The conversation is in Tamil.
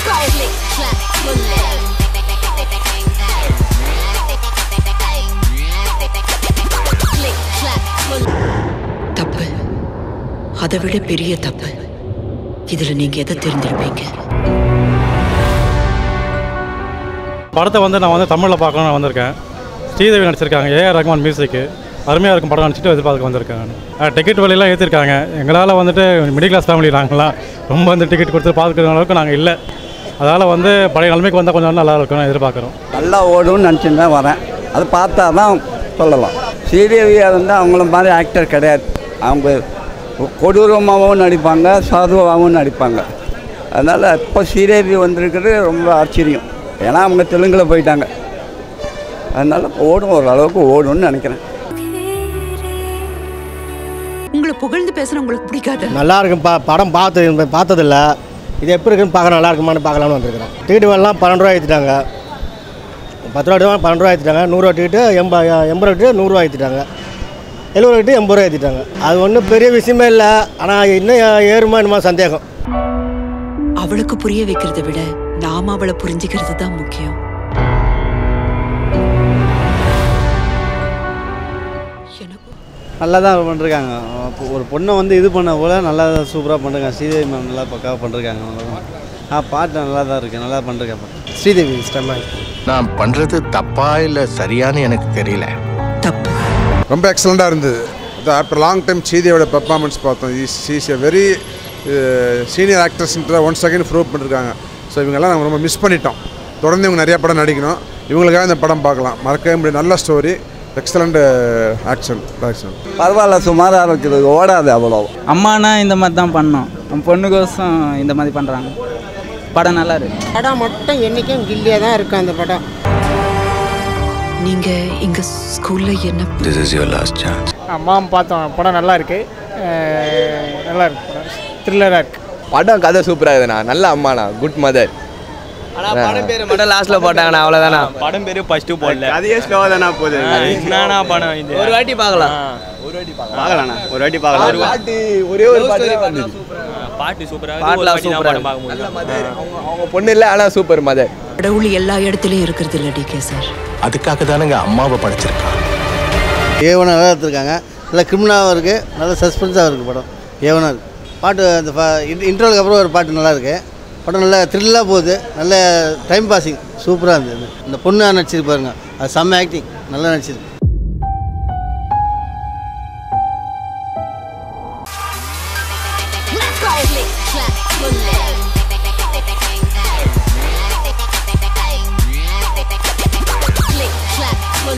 Click, clack, bullet. Click, clack, bullet. தப்பு அதை விட பெரிய தப்பு இதுல நீங்க எதை தெரிஞ்சிருப்பீங்க படத்தை வந்து நான் வந்து தமிழில் பார்க்கணும்னு நான் வந்திருக்கேன் ஸ்ரீதேவி நடிச்சிருக்காங்க ஏஆர் ரஹ்மான் மியூசிக்கு அருமையாக இருக்கும் படம் நடிச்சிட்டு எதிர்பார்க்க வந்திருக்கேன் நான் டிக்கெட் விலையெல்லாம் ஏற்றிருக்காங்க எங்களால் வந்துட்டு மிடில் கிளாஸ் ஃபேமிலி நாங்களாம் ரொம்ப வந்து டிக்கெட் கொடுத்து பார்க்குற அளவுக்கு நாங்கள் இல்லை அதனால் வந்து பழைய நிலைமைக்கு வந்தால் கொஞ்சம் நல்லா இருக்கும்னு எதிர்பார்க்குறோம் நல்லா ஓடும்னு நினச்சிட்டு தான் வரேன் அது பார்த்தா தான் சொல்லலாம் ஸ்ரீதேவியாக வந்து அவங்கள மாதிரி ஆக்டர் கிடையாது அவங்க கொடூரமாகவும் நடிப்பாங்க சாதுவாகவும் நடிப்பாங்க அதனால் இப்போ ஸ்ரீதேவி வந்திருக்கிறது ரொம்ப ஆச்சரியம் ஏன்னா அவங்க தெலுங்கில் போயிட்டாங்க அதனால் ஓடும் ஓரளவுக்கு ஓடும்னு நினைக்கிறேன் உங்களை புகழ்ந்து பேசுற உங்களுக்கு பிடிக்காது நல்லா இருக்கும் பா படம் பார்த்து பார்த்ததில்ல இது எப்படி இருக்குன்னு பார்க்க நல்லா இருக்குமான்னு பார்க்கலாம்னு வந்திருக்கிறேன் டிக்கெட் வேலாம் பன்னெண்டு ரூபா ஏற்றிட்டாங்க பத்து ரூபா டிக்கெட் பன்னெண்டு ரூபா ஏற்றிட்டாங்க நூறுரூவா டிக்கெட்டு எண்ப எண்பது ரூபா டிக்கெட் நூறுரூவா ஏற்றிட்டாங்க எழுபது டிக்கெட் எண்பது ரூபா ஏற்றிட்டாங்க அது ஒன்றும் பெரிய விஷயமே இல்லை ஆனால் இன்னும் ஏறுமா என்னமோ சந்தேகம் அவளுக்கு புரிய வைக்கிறத விட நாம அவளை புரிஞ்சுக்கிறது தான் முக்கியம் எனக்கு நல்லா தான் பண்ணிருக்காங்க அப்போ ஒரு பொண்ணை வந்து இது பண்ண போல நல்லா சூப்பராக பண்ணிருக்காங்க ஸ்ரீதேவி மேம் நல்லா பக்காவாக பண்ணிருக்காங்க நல்லா ஆ பாட்டு நல்லா தான் இருக்குது நல்லா பண்ணிருக்காங்க ஸ்ரீதேவி இஷ்டமாக நான் பண்றது தப்பா இல்ல சரியான்னு எனக்கு தெரியல தப்பு ரொம்ப எக்ஸலண்ட்டாக இருந்தது ஆஃப்டர் லாங் டைம் சீதியோட பெர்ஃபார்மன்ஸ் பார்த்தோம் இஸ் எ வெரி சீனியர் ஆக்ட்ரஸ்ன்ற ஒன் செகண்ட் ப்ரூவ் பண்ணிருக்காங்க ஸோ இவங்கெல்லாம் நம்ம ரொம்ப மிஸ் பண்ணிட்டோம் தொடர்ந்து இவங்க நிறைய படம் நடிக்கணும் இவங்களுக்காக இந்த படம் பார்க்கலாம் மறக்கவே முடியும் நல்ல ஸ்டோரி எக்ஸலண்ட் ஆக்ஷன் ஆக்ஷன் பரவாயில்ல சுமாராக இருக்குது ஓடாது அவ்வளோ அம்மானா இந்த மாதிரி தான் பண்ணோம் நம்ம பொண்ணுக்கோசம் இந்த மாதிரி பண்ணுறாங்க படம் நல்லா இருக்கு படம் மட்டும் என்றைக்கும் கில்லியாக தான் இருக்கும் அந்த படம் நீங்க இங்க ஸ்கூல்ல என்ன this is your last chance அம்மா பார்த்தோம் படம் நல்லா இருக்கு அஹ் நல்லா இருக்கு படம் த்ரில்லராக இருக்கு படம் கதை சூப்பராக இருக்குண்ணா நல்ல அம்மாண்ணா குட் மதர் ஆனால் படம் பேர் மட்டும் லாஸ்ட்டில் போட்டாங்கண்ணா அவ்வளோதானா படம் பேர் ஃபஸ்ட்டு போடல கதையே ஸ்லோவாக தானே போகுது என்னண்ணா படம் இது ஒரு வாட்டி பார்க்கலாம் பார்க்கலாண்ணா ஒரு வாட்டி பார்க்கலாம் ஒரு வாட்டி ஒரே ஒரு பாட்டு பாட்டு சூப்பராக பாட்டுலாம் சூப்பராக அவங்க அவங்க பொண்ணு இல்லை ஆனால் சூப்பர் மதர் கடவுள் எல்லா இடத்துலயும் இருக்கிறது இல்ல டி கே சார் அதுக்காக தானங்க அம்மாவை படைச்சிருக்கான் ஏவனா நல்லா எடுத்திருக்காங்க நல்லா கிரிமினலாகவும் இருக்குது நல்ல சஸ்பென்ஸாக இருக்குது படம் ஏவனா இருக்கு பாட்டு அந்த இன்டர்வலுக்கு அப்புறம் ஒரு பாட்டு நல்லா இருக்கு படம் நல்லா த்ரில்லாக போகுது நல்ல டைம் பாசிங் சூப்பராக இருந்தது இந்த பொண்ணு நடிச்சிருக்கு பாருங்க அது செம்ம ஆக்டிங் நல்லா நடிச்சிருக்கு